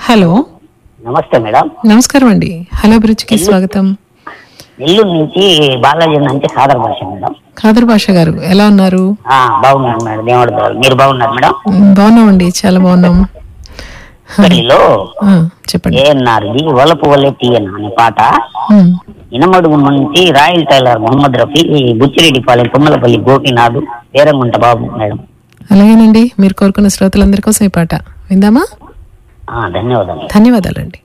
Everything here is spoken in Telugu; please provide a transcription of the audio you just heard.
హలో నమస్తే మేడం నమస్కారం అండి హలో బ్రిడ్జ్కి స్వాగతం నెల్లూరు నుంచి బాలాజీ నుంచి సాదర భాష మేడం ఖాదర్ భాష గారు ఎలా ఉన్నారు ఆ, బాగున్నాను మేడం దేవుడి దయవల్ల. మీరు బాగున్నారు మేడం మ్, బాగున్నామండి చాలా బాగున్నాం ఇక్కడిలో ఆ, చెప్పండి ఏఎన్ఆర్ది వలపు వలే తీయన అనే పాట మ్, ఇనమడుగు నుంచి royal tailor Mohammed Rafi Buchireddypalem Thummalapalli Gopinath Veerangunta Babu madam అలాగేనండి మీరు కోరుకున్న శ్రోతలందరి కోసం ఈ పాట విందామా ఆ, ధన్యవాదాలు ధన్యవాదాలండి